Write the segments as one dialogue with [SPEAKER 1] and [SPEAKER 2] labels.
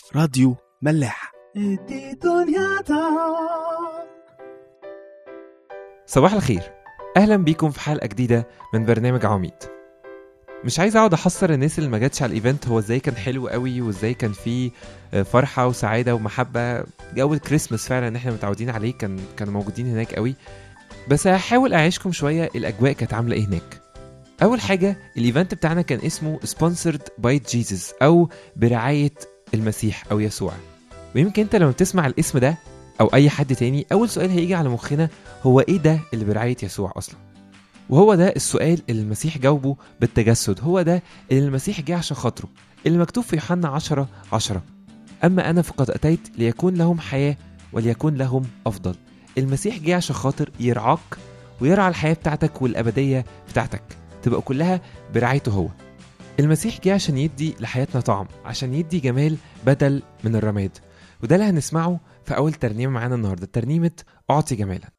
[SPEAKER 1] راديو ملاح
[SPEAKER 2] صباح الخير اهلا بيكم في حلقه جديده من برنامج عميد مش عايز اقعد احصر الناس اللي ما جاتش على الايفنت هو ازاي كان حلو قوي وازاي كان فيه آه، فرحه وسعاده ومحبه جو الكريسماس فعلا اللي احنا متعودين عليه كان كانوا موجودين هناك قوي بس هحاول اعيشكم شويه الاجواء كانت عامله ايه هناك اول حاجه الايفنت بتاعنا كان اسمه سبونسرد باي جيسس او برعايه المسيح او يسوع ويمكن انت لما تسمع الاسم ده او اي حد تاني اول سؤال هيجي على مخنا هو ايه ده اللي برعايه يسوع اصلا وهو ده السؤال اللي المسيح جاوبه بالتجسد هو ده اللي المسيح جه عشان خاطره اللي مكتوب في يوحنا 10 10 أما أنا فقد أتيت ليكون لهم حياة وليكون لهم أفضل المسيح جه عشان خاطر يرعاك ويرعى الحياة بتاعتك والأبدية بتاعتك تبقى كلها برعايته هو المسيح جه عشان يدي لحياتنا طعم عشان يدي جمال بدل من الرماد وده اللي هنسمعه في أول ترنيمة معانا النهاردة ترنيمة أعطي جمالا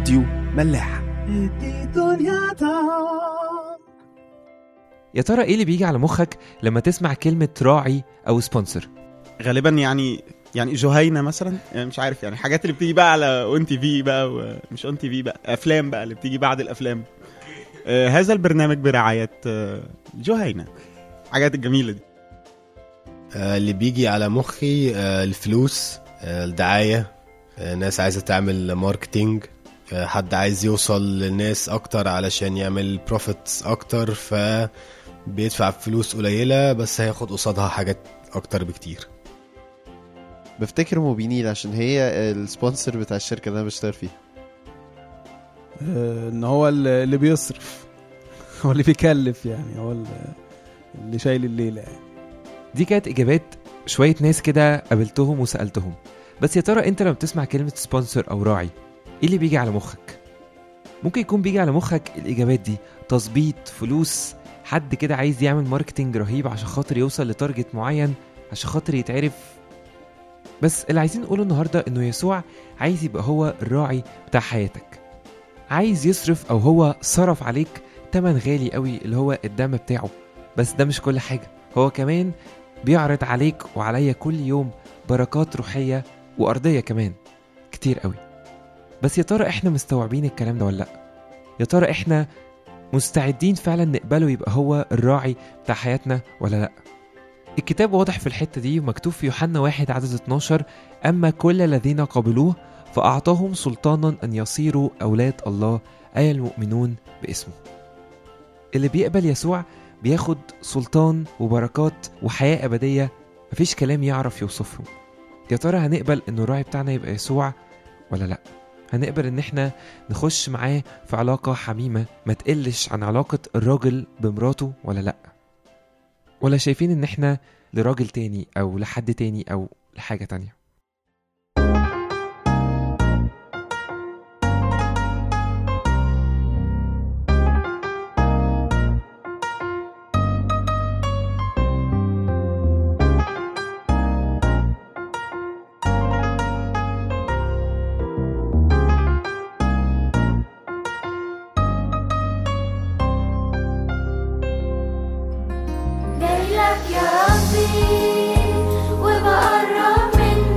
[SPEAKER 1] راديو ملاح
[SPEAKER 2] يا ترى ايه اللي بيجي على مخك لما تسمع كلمة راعي او سبونسر
[SPEAKER 1] غالبا يعني يعني جهينه مثلا يعني مش عارف يعني الحاجات اللي بتيجي بقى على اون تي في بقى ومش اون تي في بقى افلام بقى اللي بتيجي بعد الافلام آه هذا البرنامج برعايه آه جهينه الحاجات الجميله دي
[SPEAKER 3] آه، اللي بيجي على مخي آه، الفلوس آه، الدعاية آه، ناس عايزة تعمل ماركتينج آه، حد عايز يوصل للناس أكتر علشان يعمل بروفيتس أكتر فبيدفع فلوس قليلة بس هياخد قصادها حاجات أكتر بكتير
[SPEAKER 4] بفتكر موبينيل عشان هي السبونسر بتاع الشركه اللي انا بشتغل فيها
[SPEAKER 5] آه، ان هو اللي اللي بيصرف هو اللي بيكلف يعني هو اللي- اللي شايل الليله يعني
[SPEAKER 2] دي كانت اجابات شوية ناس كده قابلتهم وسألتهم بس يا ترى انت لما بتسمع كلمة سبونسر او راعي ايه اللي بيجي على مخك ممكن يكون بيجي على مخك الاجابات دي تظبيط فلوس حد كده عايز يعمل ماركتينج رهيب عشان خاطر يوصل لتارجت معين عشان خاطر يتعرف بس اللي عايزين نقوله النهارده انه يسوع عايز يبقى هو الراعي بتاع حياتك عايز يصرف او هو صرف عليك تمن غالي قوي اللي هو الدم بتاعه بس ده مش كل حاجه هو كمان بيعرض عليك وعليا كل يوم بركات روحيه وارضيه كمان كتير قوي بس يا ترى احنا مستوعبين الكلام ده ولا لا يا ترى احنا مستعدين فعلا نقبله يبقى هو الراعي بتاع حياتنا ولا لا الكتاب واضح في الحتة دي ومكتوب في يوحنا واحد عدد 12 أما كل الذين قبلوه فأعطاهم سلطانا أن يصيروا أولاد الله أي المؤمنون باسمه اللي بيقبل يسوع بياخد سلطان وبركات وحياة أبدية مفيش كلام يعرف يوصفه يا ترى هنقبل إنه الراعي بتاعنا يبقى يسوع ولا لأ هنقبل إن إحنا نخش معاه في علاقة حميمة ما تقلش عن علاقة الراجل بمراته ولا لأ ولا شايفين إن إحنا لراجل تاني أو لحد تاني أو لحاجة تانية
[SPEAKER 6] جايلك يا ربي وبقرب منك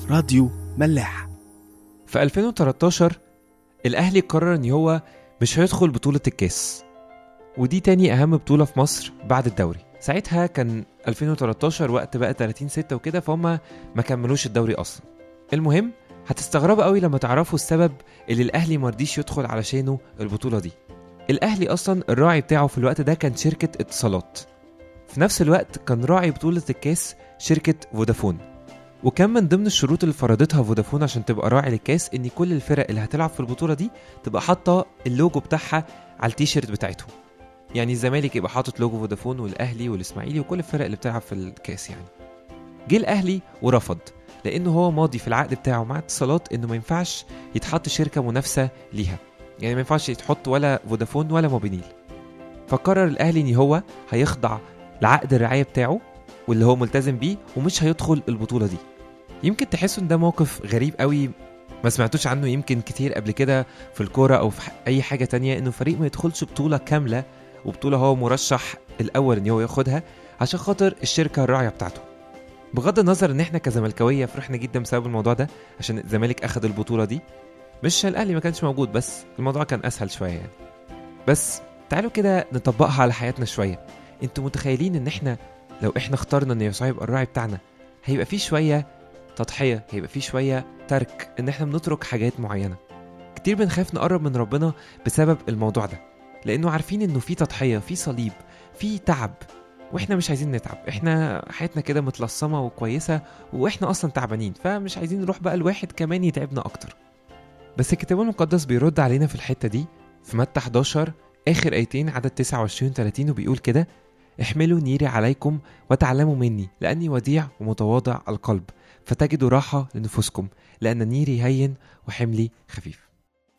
[SPEAKER 5] راديو ملاح
[SPEAKER 2] في 2013 الأهلي قرر إن هو مش هيدخل بطولة الكاس ودي تاني أهم بطولة في مصر بعد الدوري ساعتها كان 2013 وقت بقى 30 6 وكده فهم ما كملوش الدوري أصلا المهم هتستغربوا قوي لما تعرفوا السبب اللي الأهلي مرضيش يدخل علشانه البطولة دي الأهلي أصلا الراعي بتاعه في الوقت ده كان شركة اتصالات في نفس الوقت كان راعي بطولة الكاس شركة فودافون وكان من ضمن الشروط اللي فرضتها فودافون عشان تبقى راعي للكاس ان كل الفرق اللي هتلعب في البطوله دي تبقى حاطه اللوجو بتاعها على التيشيرت بتاعتهم يعني الزمالك يبقى حاطط لوجو فودافون والاهلي والاسماعيلي وكل الفرق اللي بتلعب في الكاس يعني جه الاهلي ورفض لانه هو ماضي في العقد بتاعه مع اتصالات انه ما ينفعش يتحط شركه منافسه ليها يعني ما ينفعش يتحط ولا فودافون ولا موبينيل فقرر الاهلي ان هو هيخضع لعقد الرعايه بتاعه واللي هو ملتزم بيه ومش هيدخل البطوله دي يمكن تحسوا ان ده موقف غريب قوي ما سمعتوش عنه يمكن كتير قبل كده في الكوره او في ح- اي حاجه تانية انه فريق ما يدخلش بطوله كامله وبطوله هو مرشح الاول ان هو ياخدها عشان خاطر الشركه الراعيه بتاعته بغض النظر ان احنا كزملكاويه فرحنا جدا بسبب الموضوع ده عشان الزمالك اخد البطوله دي مش عشان الاهلي ما كانش موجود بس الموضوع كان اسهل شويه يعني بس تعالوا كده نطبقها على حياتنا شويه انتوا متخيلين ان احنا لو احنا اخترنا ان يسوع يبقى الراعي بتاعنا هيبقى فيه شويه تضحيه هيبقى فيه شويه ترك ان احنا بنترك حاجات معينه كتير بنخاف نقرب من ربنا بسبب الموضوع ده لانه عارفين انه في تضحيه في صليب في تعب واحنا مش عايزين نتعب احنا حياتنا كده متلصمه وكويسه واحنا اصلا تعبانين فمش عايزين نروح بقى لواحد كمان يتعبنا اكتر بس الكتاب المقدس بيرد علينا في الحته دي في متى 11 اخر ايتين عدد 29 30 وبيقول كده احملوا نيري عليكم وتعلموا مني لاني وديع ومتواضع القلب فتجدوا راحه لنفوسكم لان نيري هين وحملي خفيف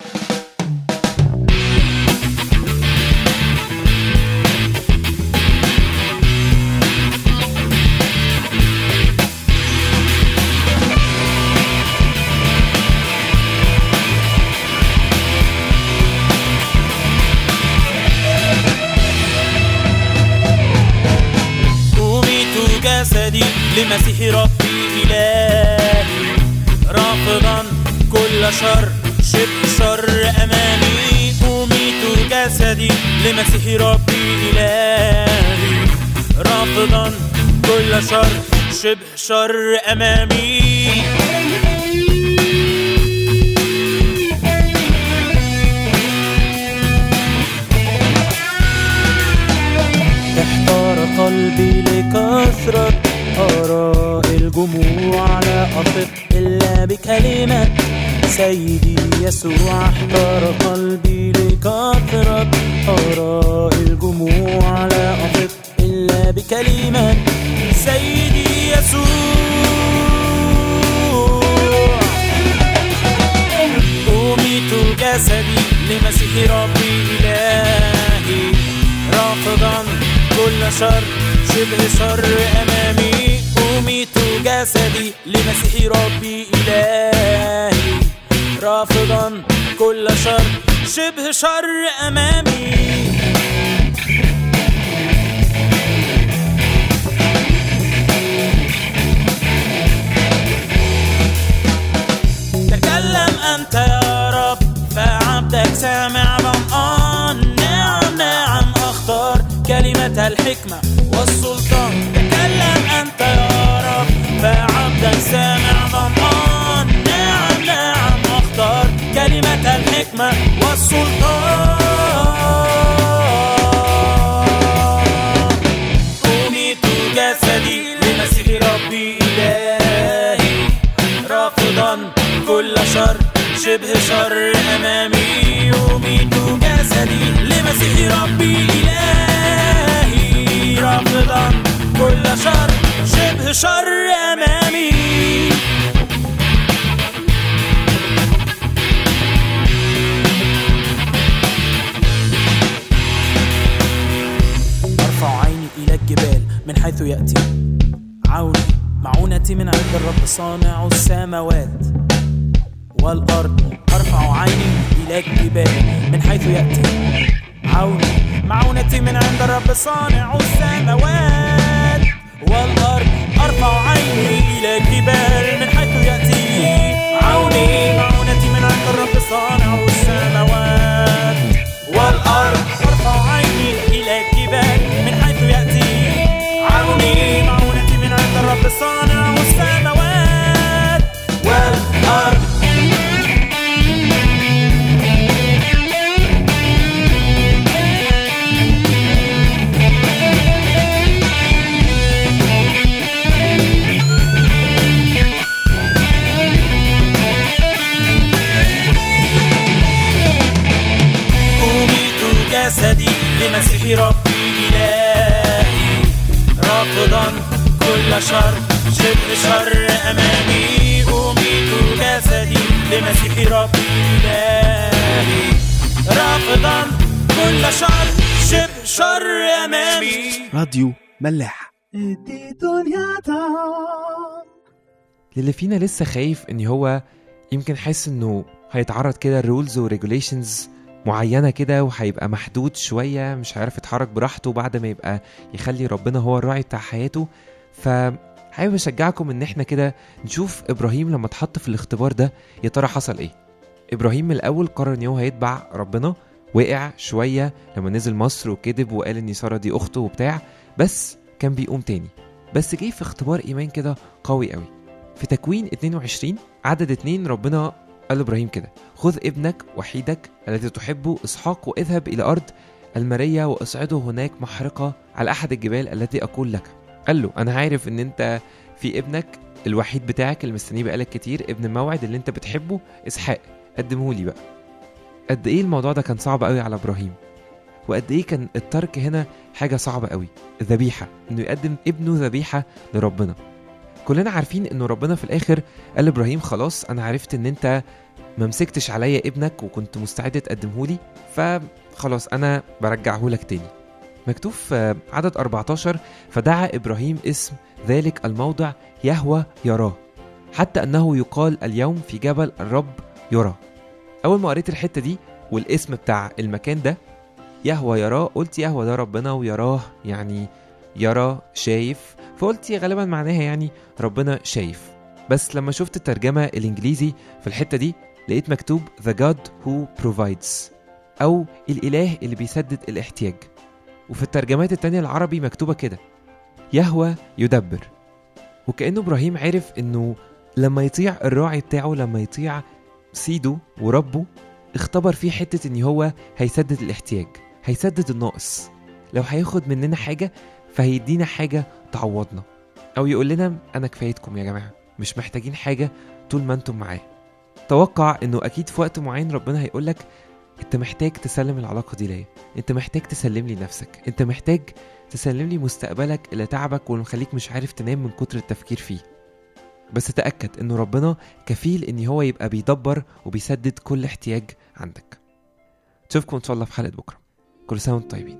[SPEAKER 6] أميت جسدي لمسيح ربي إلهي رافضا كل شر شبه شر أمامي أميت جسدي لمسيح ربي إلهي رافضا كل شر شبه شر أمامي احتار قلبي لكثرة آراء الجموع لا أثق إلا بكلمة سيدي يسوع احتار قلبي لكثرة آراء الجموع لا أثق إلا بكلمة سيدي يسوع أميت جسدي لمسيح ربي إلهي رافضا كل شر شبه شر أمامي أميت جسدي لمسيح ربي إلهي رافضا كل شر شبه شر أمامي تكلم أنت يا رب فعبدك سامع ظمآن نعم نعم أختار كلمة الحكمة والسلطان تكلم أنت يا رب فعبدك سامع ظمآن نعم نعم أختار كلمة الحكمة والسلطان أميت جسدي لمسيح ربي إلهي رافضا كل شر شبه شر أمامي أميت جسدي لمسيح ربي إلهي رافضا كل شر شبه شر أمامي أرفع عيني إلى الجبال من حيث يأتي عوني معونتي من عند الرب صانع السماوات والأرض أرفع عيني إلى الجبال من حيث يأتي عوني معونتي من عند الرب صانع السماوات والأرض أرفع عيني إلى الجبال من حيث يأتي كل شر شبه شر أمامي أميت جسدي لمسيح ربي إلهي رافضا كل شر شبه شر أمامي
[SPEAKER 5] راديو ملاح
[SPEAKER 2] للي فينا لسه خايف ان هو يمكن حاسس انه هيتعرض كده لرولز وريجوليشنز معينة كده وهيبقى محدود شوية مش هيعرف يتحرك براحته بعد ما يبقى يخلي ربنا هو الراعي بتاع حياته فحابب اشجعكم ان احنا كده نشوف ابراهيم لما اتحط في الاختبار ده يا ترى حصل ايه ابراهيم من الاول قرر ان هو هيتبع ربنا وقع شوية لما نزل مصر وكذب وقال ان سارة دي اخته وبتاع بس كان بيقوم تاني بس جه في اختبار ايمان كده قوي قوي في تكوين 22 عدد اتنين ربنا قال لابراهيم كده خذ ابنك وحيدك الذي تحبه اسحاق واذهب الى ارض المرية واصعده هناك محرقة على احد الجبال التي اقول لك قال له انا عارف ان انت في ابنك الوحيد بتاعك اللي مستنيه بقالك كتير ابن الموعد اللي انت بتحبه اسحاق قدمه لي بقى قد ايه الموضوع ده كان صعب قوي على ابراهيم وقد ايه كان الترك هنا حاجه صعبه قوي الذبيحه انه يقدم ابنه ذبيحه لربنا كلنا عارفين انه ربنا في الاخر قال لابراهيم خلاص انا عرفت ان انت ما مسكتش عليا ابنك وكنت مستعد تقدمه لي فخلاص انا برجعه لك تاني مكتوب في عدد 14 فدعا ابراهيم اسم ذلك الموضع يهوى يراه حتى انه يقال اليوم في جبل الرب يرى اول ما قريت الحته دي والاسم بتاع المكان ده يهوى يراه قلت يهوى ده ربنا ويراه يعني يرى شايف فقلت غالبا معناها يعني ربنا شايف بس لما شفت الترجمة الإنجليزي في الحتة دي لقيت مكتوب The God who provides أو الإله اللي بيسدد الاحتياج وفي الترجمات التانية العربي مكتوبة كده يهوى يدبر وكأنه إبراهيم عرف إنه لما يطيع الراعي بتاعه لما يطيع سيده وربه اختبر فيه حتة إن هو هيسدد الاحتياج هيسدد الناقص لو هياخد مننا حاجة فهيدينا حاجة تعوضنا أو يقول لنا أنا كفايتكم يا جماعة مش محتاجين حاجة طول ما أنتم معاه توقع إنه أكيد في وقت معين ربنا هيقول لك أنت محتاج تسلم العلاقة دي ليا أنت محتاج تسلم لي نفسك أنت محتاج تسلم لي مستقبلك اللي تعبك واللي مخليك مش عارف تنام من كتر التفكير فيه بس تأكد إنه ربنا كفيل إن هو يبقى بيدبر وبيسدد كل احتياج عندك نشوفكم إن شاء الله في حلقة بكرة كل سنة وانتم طيبين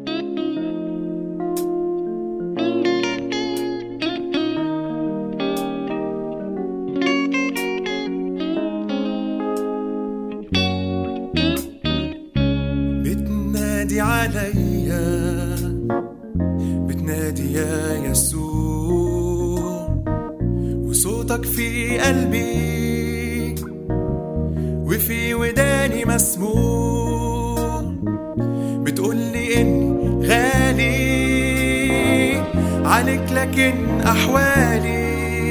[SPEAKER 7] بتنادي عليا بتنادي يا يسوع وصوتك في قلبي وفي وداني مسموع بتقولي اني غالي عليك لكن احوالي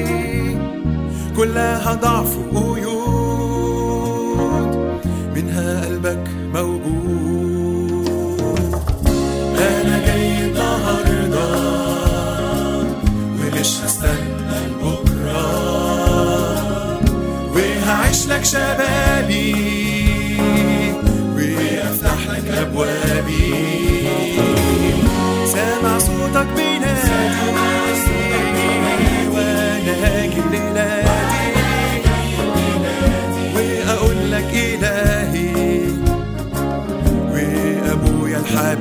[SPEAKER 7] كلها ضعف وقيود منها قلبك موجود انا جاي النهارده ومش هستنى لبكره وهعيش لك شبابي وافتح لك ابوابي سامع صوتك بينادي وانا هاجي لنادي واقول لك الهي وابويا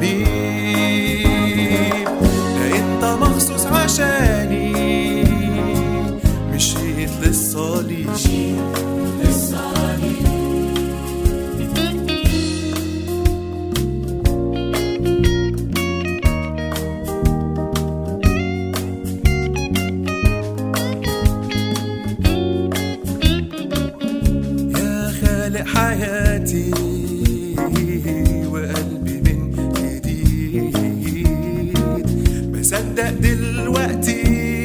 [SPEAKER 7] الحبيب ده انت مخصوص عشاني مشيت للصليب يا خالق حياتي وقلبي من جديد بصدق دلوقتي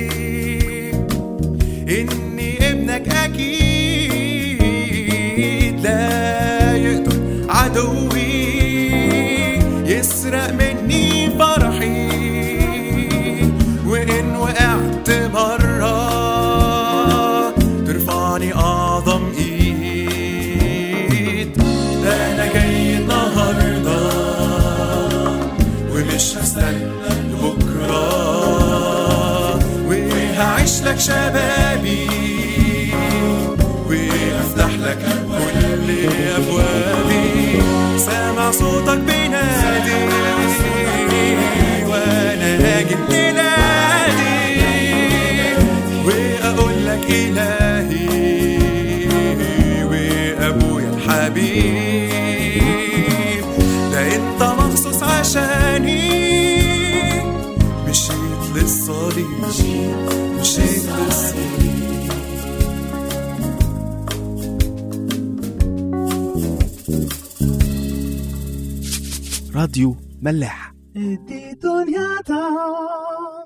[SPEAKER 7] اني ابنك اكيد لا يقدر عدوي يسرق مني فرحي وان وقعت مره ترفعني اعظم ايد ده انا جاي النهارده ومش هستنى لبكره لك شبابي وافتح لك كل ابوابي سامع صوتك بينادي وانا هاجي تنادي واقول لك الهي وابويا الحبيب ده انت مخصوص عشاني مشيت للصليب مشيت للصليب
[SPEAKER 5] راديو ملاح
[SPEAKER 7] دي دنيا